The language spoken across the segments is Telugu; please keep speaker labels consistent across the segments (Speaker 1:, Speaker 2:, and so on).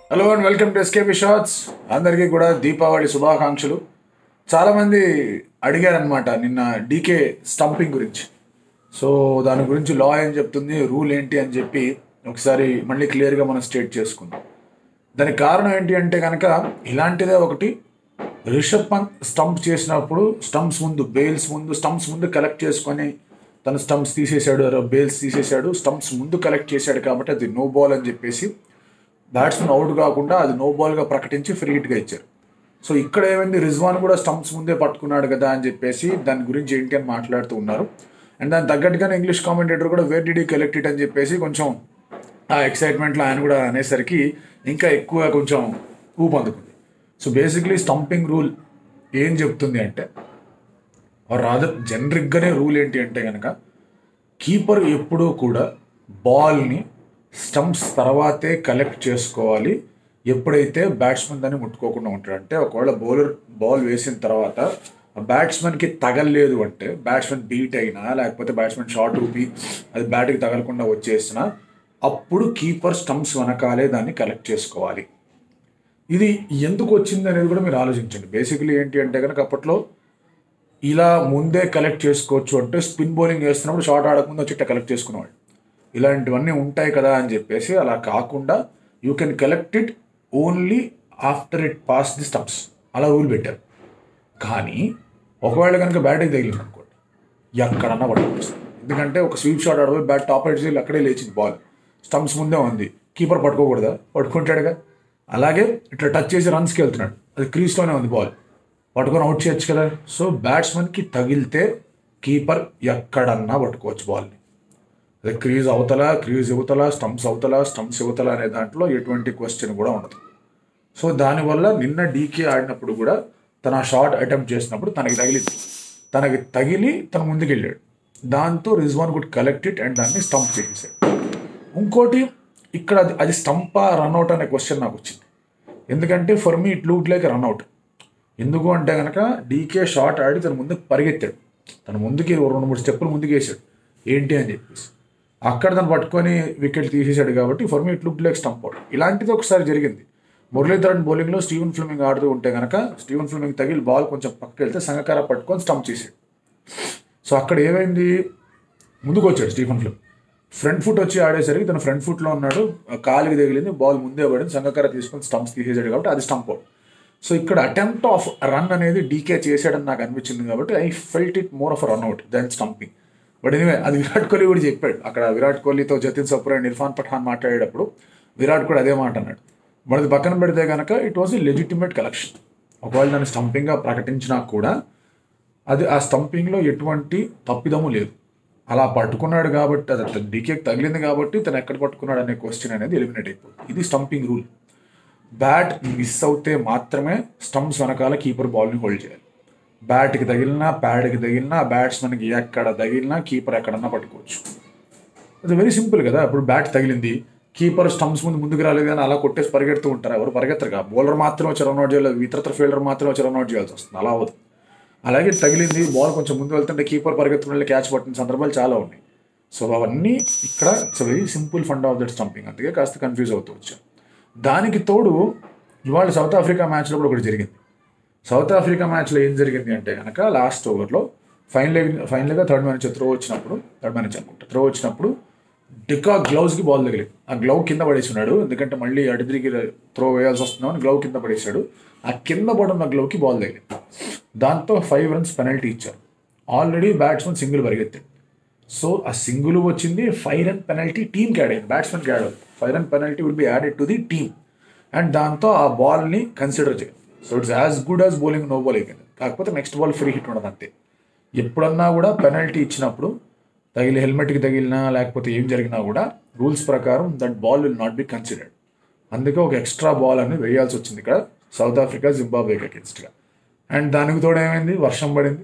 Speaker 1: hello and welcome to SKP shorts అందరికీ కూడా దీపావళి శుభాకాంక్షలు చాలామంది అడిగారనమాట నిన్న డీకే స్టంపింగ్ గురించి సో దాని గురించి లా ఏం చెప్తుంది రూల్ ఏంటి అని చెప్పి ఒకసారి మళ్ళీ క్లియర్గా మనం స్టేట్ చేసుకుందాం దానికి కారణం ఏంటి అంటే కనుక ఇలాంటిదే ఒకటి రిషబ్ పంత్ స్టంప్ చేసినప్పుడు స్టంప్స్ ముందు బేల్స్ ముందు స్టంప్స్ ముందు కలెక్ట్ చేసుకొని తను స్టంప్స్ తీసేశాడు బేల్స్ తీసేశాడు స్టంప్స్ ముందు కలెక్ట్ చేశాడు కాబట్టి అది నో బాల్ అని చెప్పేసి బ్యాట్స్మెన్ అవుట్ కాకుండా అది నో బాల్గా ప్రకటించి ఫ్రీ హిట్గా ఇచ్చారు సో ఇక్కడ ఏమైంది రిజ్వాన్ కూడా స్టంప్స్ ముందే పట్టుకున్నాడు కదా అని చెప్పేసి దాని గురించి ఏంటి అని మాట్లాడుతూ ఉన్నారు అండ్ దాని తగ్గట్టుగానే ఇంగ్లీష్ కామెంటేటర్ కూడా వేర్ డిడ్ కలెక్ట్ ఇట్ అని చెప్పేసి కొంచెం ఆ ఎక్సైట్మెంట్లో ఆయన కూడా అనేసరికి ఇంకా ఎక్కువ కొంచెం ఊపు అందుకుంది సో బేసిక్లీ స్టంపింగ్ రూల్ ఏం చెప్తుంది అంటే రాదర్ జనరిక్గానే రూల్ ఏంటి అంటే కనుక కీపర్ ఎప్పుడూ కూడా బాల్ని స్టంప్స్ తర్వాతే కలెక్ట్ చేసుకోవాలి ఎప్పుడైతే బ్యాట్స్మెన్ దాన్ని ముట్టుకోకుండా ఉంటాడు అంటే ఒకవేళ బౌలర్ బాల్ వేసిన తర్వాత ఆ బ్యాట్స్మెన్కి తగలలేదు అంటే బ్యాట్స్మెన్ బీట్ అయినా లేకపోతే బ్యాట్స్మెన్ షార్ట్ ఊపి అది బ్యాట్కి తగలకుండా వచ్చేసినా అప్పుడు కీపర్ స్టంప్స్ వెనకాలే దాన్ని కలెక్ట్ చేసుకోవాలి ఇది ఎందుకు వచ్చింది అనేది కూడా మీరు ఆలోచించండి బేసికలీ ఏంటి అంటే కనుక అప్పట్లో ఇలా ముందే కలెక్ట్ చేసుకోవచ్చు అంటే స్పిన్ బౌలింగ్ వేస్తున్నప్పుడు షార్ట్ ఆడకముందు వచ్చి ఇట్లా కలెక్ట్ చేసుకునేవాళ్ళు ఇలాంటివన్నీ ఉంటాయి కదా అని చెప్పేసి అలా కాకుండా you can collect it only after it pass the stumps అలా రూల్ పెట్టారు కానీ ఒకవేళ కనుక బ్యాటింగ్ తగిలింది అనుకోండి ఎక్కడన్నా పట్టుకోవచ్చు ఎందుకంటే ఒక స్వీప్ షాట్ ఆడబోయి బ్యాట్ టాప్ ఎడ్జ్ అక్కడే లేచింది బాల్ స్టంప్స్ ముందే ఉంది కీపర్ పట్టుకోకూడదా పట్టుకుంటాడుగా అలాగే ఇట్లా టచ్ చేసి రన్స్కి వెళ్తున్నాడు అది క్రీజ్లోనే ఉంది బాల్ పట్టుకొని అవుట్ చేయొచ్చు కదా సో బ్యాట్స్మెన్కి తగిలితే కీపర్ ఎక్కడన్నా పట్టుకోవచ్చు బాల్ని అదే క్రీజ్ అవతల క్రీజ్ ఇవతల స్టంప్స్ అవతల స్టంప్స్ ఇవతల అనే దాంట్లో ఎటువంటి క్వశ్చన్ కూడా ఉండదు సో దానివల్ల నిన్న డీకే ఆడినప్పుడు కూడా తన షాట్ అటెంప్ట్ చేసినప్పుడు తనకి తగిలింది తనకి తగిలి తన ముందుకెళ్ళాడు దాంతో Rizwan good collect it and దాన్ని స్టంప్ చేసేసాడు ఇంకోటి ఇక్కడ అది అది స్టంపా రన్అట్ అనే క్వశ్చన్ నాకు వచ్చింది ఎందుకంటే for me it look like run out ఎందుకు అంటే కనుక డీకే షాట్ ఆడి తన ముందుకు పరిగెత్తాడు తన ముందుకి రెండు మూడు స్టెప్పులు ముందుకు వేసాడు ఏంటి అని చెప్పేసి అక్కడ తను పట్టుకొని వికెట్ తీసేశాడు కాబట్టి for me it look like stump out ఇలాంటిది ఒకసారి జరిగింది మురళీధరన్ బౌలింగ్లో స్టీవెన్ ఫ్లమింగ్ ఆడుతూ ఉంటే కనుక స్టీవెన్ ఫ్లమింగ్ తగిలి బాల్ కొంచెం పక్కకి వెళ్తే సంగకార పట్టుకొని స్టంప్ చేసాడు సో అక్కడ ఏమైంది ముందుకు వచ్చాడు స్టీఫెన్ ఫ్లిమ్ ఫ్రంట్ ఫుట్ వచ్చి ఆడేసరికి తన ఫ్రంట్ ఫుట్లో ఉన్నాడు కాలుకి తగిలింది బాల్ ముందే పడింది సంగకార తీసుకొని స్టంప్స్ తీసేసాడు కాబట్టి అది స్టంప్ అవుట్ సో ఇక్కడ అటెంప్ట్ ఆఫ్ రన్ అనేది డీకే చేశాడని నాకు అనిపించింది కాబట్టి I felt it more of run out then stumping but anyway అది విరాట్ కోహ్లీ కూడా చెప్పాడు అక్కడ విరాట్ కోహ్లీతో జతిన్ సప్రా అండ్ ఇర్ఫాన్ పఠాన్ మాట్లాడేటప్పుడు విరాట్ కూడా అదే మాట అన్నాడు మనది పక్కన పెడితే కనుక it was a legitimate collection ఒకవేళ దాన్ని స్టంపింగ్గా ప్రకటించినా కూడా అది ఆ స్టంపింగ్లో ఎటువంటి తప్పిదము లేదు అలా పట్టుకున్నాడు కాబట్టి అది డీకేకి తగిలింది కాబట్టి తను ఎక్కడ పట్టుకున్నాడు అనే క్వశ్చన్ అనేది ఎలిమినేట్ అయిపోతుంది ఇది స్టంపింగ్ రూల్ బ్యాట్ మిస్ అవుతే మాత్రమే స్టంప్స్ వెనకాల కీపర్ బాల్ని హోల్డ్ చేయాలి బ్యాట్కి తగిలినా ప్యాడ్కి తగిలినా బ్యాట్స్మెన్కి ఎక్కడ తగిలినా కీపర్ ఎక్కడన్నా పట్టుకోవచ్చు అది వెరీ సింపుల్ కదా ఇప్పుడు బ్యాట్ తగిలింది కీపర్ స్టంప్స్ ముందు ముందుకు రాలేదు కానీ అలా కొట్టేసి పరిగెడుతూ ఉంటారు ఎవరు పరిగెత్తరు కదా బౌలర్ మాత్రం వచ్చి రన్అట్ చేయాలి ఇతరత్ర ఫీల్డర్ మాత్రం వచ్చి రన్అట్ చేయాల్సి వస్తుంది అలా అవ్వదు అలాగే తగిలింది బాల్ కొంచెం ముందు వెళ్తుంటే కీపర్ పరిగెత్తుకుని క్యాచ్ పట్టిన సందర్భాలు చాలా ఉన్నాయి సో అవన్నీ ఇక్కడ it's very simple fund of that stumping అందుకే కాస్త కన్ఫ్యూజ్ అవుతూ వచ్చాం దానికి తోడు ఇవాళ సౌత్ ఆఫ్రికా మ్యాచ్లో కూడా ఒకటి జరిగింది సౌత్ ఆఫ్రికా మ్యాచ్లో ఏం జరిగింది అంటే కనుక లాస్ట్ ఓవర్లో ఫైనల్ ఫైనల్గా థర్డ్ మ్యాచ్ త్రో వచ్చినప్పుడు థర్డ్ మ్యాచ్ అనుకుంటా త్రో వచ్చినప్పుడు డికా గ్లౌస్కి బాల్ తగిలింది ఆ గ్లౌ కింద పడేసినాడు ఎందుకంటే మళ్ళీ అటు తిరిగి త్రో వేయాల్సి వస్తుందని గ్లౌ కింద పడేశాడు ఆ కింద పడున్న గ్లౌకి బాల్ తగిలింది దాంతో ఫైవ్ రన్స్ పెనల్టీ ఇచ్చారు ఆల్రెడీ బ్యాట్స్మెన్ సింగిల్ పరిగెత్తాడు సో ఆ సింగిల్ వచ్చింది ఫైవ్ రన్ పెనల్టీ టీమ్కి యాడ్ అయింది బ్యాట్స్మెన్కి యాడ్ అవుతుంది five run penalty will be added to the team and దాంతో ఆ బాల్ని కన్సిడర్ చేయాలి so it's as good as bowling no ball అయిపోయింది కాకపోతే నెక్స్ట్ బాల్ ఫ్రీ హిట్ ఉండదు అంతే ఎప్పుడన్నా కూడా పెనల్టీ ఇచ్చినప్పుడు తగిలి హెల్మెట్కి తగిలినా లేకపోతే ఏం జరిగినా కూడా రూల్స్ ప్రకారం that ball will not be considered అందుకే ఒక ఎక్స్ట్రా బాల్ అని వేయాల్సి వచ్చింది ఇక్కడ సౌత్ ఆఫ్రికా జింబాబ్వేకి అగేన్స్ట్గా అండ్ దానికి తోడు ఏమైంది వర్షం పడింది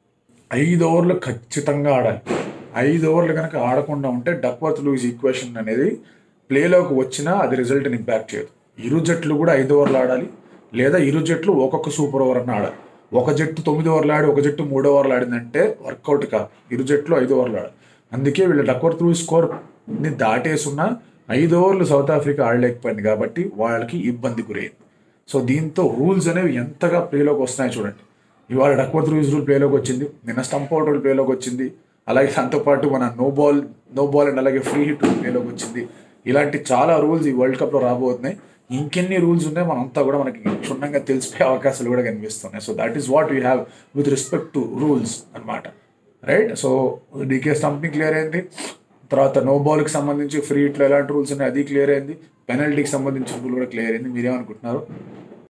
Speaker 1: ఐదు ఓవర్లు ఖచ్చితంగా ఆడాలి ఐదు ఓవర్లు కనుక ఆడకుండా ఉంటే డక్వర్త్ లూజ్ ఈక్వేషన్ అనేది ప్లేలోకి వచ్చినా అది రిజల్ట్ని ఇంపాక్ట్ చేయదు ఇరు జట్లు కూడా ఐదు ఓవర్లు ఆడాలి లేదా ఇరు జట్లు ఒక్కొక్క సూపర్ ఓవర్ అన్న ఆడాలి ఒక జట్టు తొమ్మిది ఓవర్లు ఆడి ఒక జట్టు మూడు ఓవర్లు ఆడిందంటే వర్కౌట్ కాదు ఇరు జట్లు ఐదు ఓవర్లు ఆడాలి అందుకే వీళ్ళ డక్వర్త్ లూజ్ స్కోర్ని దాటేసున్నా ఐదు ఓవర్లు సౌత్ ఆఫ్రికా ఆడలేకపోయింది కాబట్టి వాళ్ళకి ఇబ్బంది గురైంది సో దీంతో రూల్స్ అనేవి ఎంతగా ప్లేలోకి వస్తున్నాయి చూడండి ఇవాళ డక్వర్త్ రూల్స్ రూల్ ప్లేలోకి వచ్చింది నిన్న స్టంప్ అవుట్ రూల్ ప్లేలోకి వచ్చింది అలాగే దాంతోపాటు మన no ball no ball and అలాగే ఫ్రీ హిట్ రూల్ ప్లేలోకి వచ్చింది ఇలాంటి చాలా రూల్స్ ఈ వరల్డ్ కప్లో రాబోతున్నాయి ఇంకెన్ని రూల్స్ ఉన్నాయి మనంతా కూడా మనకి క్షుణ్ణంగా తెలిసిపోయే అవకాశాలు కూడా కనిపిస్తున్నాయి so that is what you have with respect to rules అన్నమాట right so DK stumping clear అయింది తర్వాత నో బాల్కి సంబంధించి ఫ్రీ హిట్లో ఎలాంటి రూల్స్ ఉన్నాయి అది క్లియర్ అయింది పెనల్టీకి సంబంధించిన రూల్ కూడా క్లియర్ అయింది మీరేమనుకుంటున్నారు